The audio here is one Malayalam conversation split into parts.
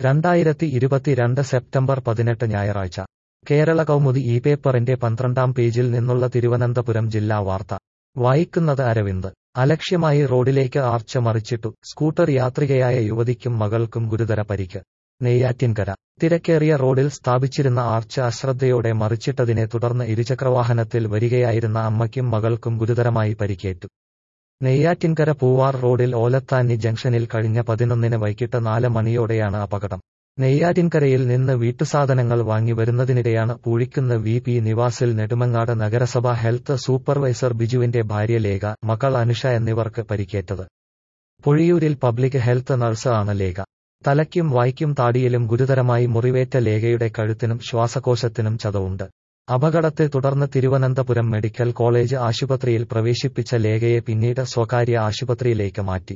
രണ്ടായിരത്തി ഇരുപത്തിരണ്ട് സെപ്റ്റംബർ പതിനെട്ട് ഞായറാഴ്ച കേരള കൗമുദി ഈ പേപ്പറിന്റെ പന്ത്രണ്ടാം പേജിൽ നിന്നുള്ള തിരുവനന്തപുരം ജില്ലാ വാർത്ത വായിക്കുന്നത് അരവിന്ദ് അലക്ഷ്യമായി റോഡിലേക്ക് ആർച്ച് മറിച്ചിട്ടു സ്കൂട്ടർ യാത്രികയായ യുവതിക്കും മകൾക്കും ഗുരുതര പരിക്ക് നെയ്യാറ്റിൻകര തിരക്കേറിയ റോഡിൽ സ്ഥാപിച്ചിരുന്ന ആർച്ച് അശ്രദ്ധയോടെ മറിച്ചിട്ടതിനെ തുടർന്ന് ഇരുചക്രവാഹനത്തിൽ വരികയായിരുന്ന അമ്മയ്ക്കും മകൾക്കും ഗുരുതരമായി പരിക്കേറ്റു നെയ്യാറ്റിൻകര പൂവാർ റോഡിൽ ഓലത്താനി ജംഗ്ഷനിൽ കഴിഞ്ഞ പതിനൊന്നിന് വൈകിട്ട് നാല് മണിയോടെയാണ് അപകടം നെയ്യാറ്റിൻകരയിൽ നിന്ന് വീട്ടുസാധനങ്ങൾ വാങ്ങി വരുന്നതിനിടെയാണ് പൂഴിക്കുന്ന് വി പി നിവാസിൽ നെടുമങ്ങാട് നഗരസഭ ഹെൽത്ത് സൂപ്പർവൈസർ ബിജുവിന്റെ ഭാര്യ ലേഖ മകൾ അനുഷ എന്നിവർക്ക് പരിക്കേറ്റത് പൊഴിയൂരിൽ പബ്ലിക് ഹെൽത്ത് നഴ്സ് ആണ് ലേഖ തലയ്ക്കും വായ്ക്കും താടിയിലും ഗുരുതരമായി മുറിവേറ്റ ലേഖയുടെ കഴുത്തിനും ശ്വാസകോശത്തിനും ചതവുണ്ട് അപകടത്തെ തുടർന്ന് തിരുവനന്തപുരം മെഡിക്കൽ കോളേജ് ആശുപത്രിയിൽ പ്രവേശിപ്പിച്ച ലേഖയെ പിന്നീട് സ്വകാര്യ ആശുപത്രിയിലേക്ക് മാറ്റി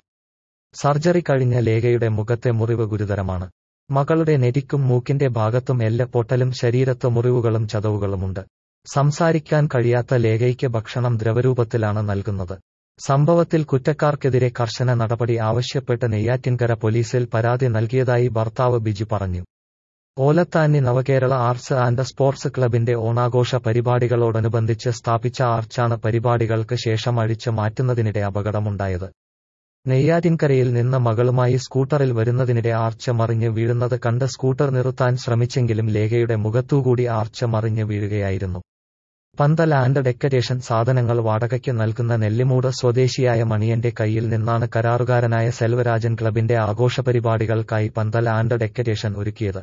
സർജറി കഴിഞ്ഞ ലേഖയുടെ മുഖത്തെ മുറിവ് ഗുരുതരമാണ് മകളുടെ നെറ്റിക്കും മൂക്കിന്റെ ഭാഗത്തും എല്ല് പൊട്ടലും ശരീരത്ത് മുറിവുകളും ചതവുകളുമുണ്ട് സംസാരിക്കാൻ കഴിയാത്ത ലേഖയ്ക്ക് ഭക്ഷണം ദ്രവരൂപത്തിലാണ് നൽകുന്നത് സംഭവത്തിൽ കുറ്റക്കാർക്കെതിരെ കർശന നടപടി ആവശ്യപ്പെട്ട് നെയ്യാറ്റിൻകര പോലീസിൽ പരാതി നൽകിയതായി ഭർത്താവ് ബിജു പറഞ്ഞു Olathanni Navakerala arts and sports ക്ലബിന്റെ ഓണാഘോഷ പരിപാടികളോടനുബന്ധിച്ച് സ്ഥാപിച്ച ആർച്ചാണ് പരിപാടികൾക്ക് ശേഷം അഴിച്ചു മാറ്റുന്നതിനിടെ അപകടമുണ്ടായത് നെയ്യാറ്റിൻകരയിൽ നിന്ന് മകളുമായി സ്കൂട്ടറിൽ വരുന്നതിനിടെ ആർച്ച് മറിഞ്ഞ് വീഴുന്നത് കണ്ട് സ്കൂട്ടർ നിർത്താൻ ശ്രമിച്ചെങ്കിലും ലേഖയുടെ മുഖത്തുകൂടി ആർച്ച് മറിഞ്ഞ് വീഴുകയായിരുന്നു പന്തൽ ആൻഡ് ഡെക്കറേഷൻ സാധനങ്ങൾ വാടകയ്ക്ക് നൽകുന്ന നെല്ലിമൂട് സ്വദേശിയായ മണിയന്റെ കയ്യിൽ നിന്നാണ് കരാറുകാരനായ സെൽവരാജൻ ക്ലബിന്റെ ആഘോഷ പരിപാടികൾക്കായി പന്തൽ ആൻഡ് ഡെക്കറേഷൻ ഒരുക്കിയത്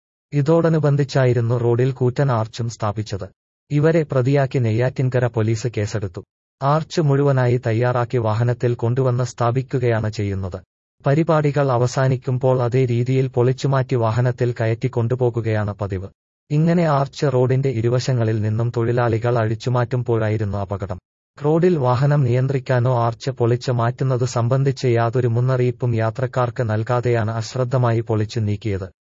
ഇതോടനുബന്ധിച്ചായിരുന്നു റോഡിൽ കൂറ്റൻ ആർച്ചും സ്ഥാപിച്ചത് ഇവരെ പ്രതിയാക്കി നെയ്യാറ്റിൻകര പോലീസ് കേസെടുത്തു ആർച്ച് മുഴുവനായി തയ്യാറാക്കി വാഹനത്തിൽ കൊണ്ടുവന്ന് സ്ഥാപിക്കുകയാണ് ചെയ്യുന്നത് പരിപാടികൾ അവസാനിക്കുമ്പോൾ അതേ രീതിയിൽ പൊളിച്ചുമാറ്റി വാഹനത്തിൽ കയറ്റി കൊണ്ടുപോകുകയാണ് പതിവ് ഇങ്ങനെ ആർച്ച് റോഡിന്റെ ഇരുവശങ്ങളിൽ നിന്നും തൊഴിലാളികൾ അഴിച്ചുമാറ്റുമ്പോഴായിരുന്നു അപകടം റോഡിൽ വാഹനം നിയന്ത്രിക്കാനോ ആർച്ച് പൊളിച്ച് മാറ്റുന്നത് സംബന്ധിച്ച് യാതൊരു മുന്നറിയിപ്പും യാത്രക്കാർക്ക് നൽകാതെയാണ് അശ്രദ്ധമായി പൊളിച്ചു നീക്കിയത്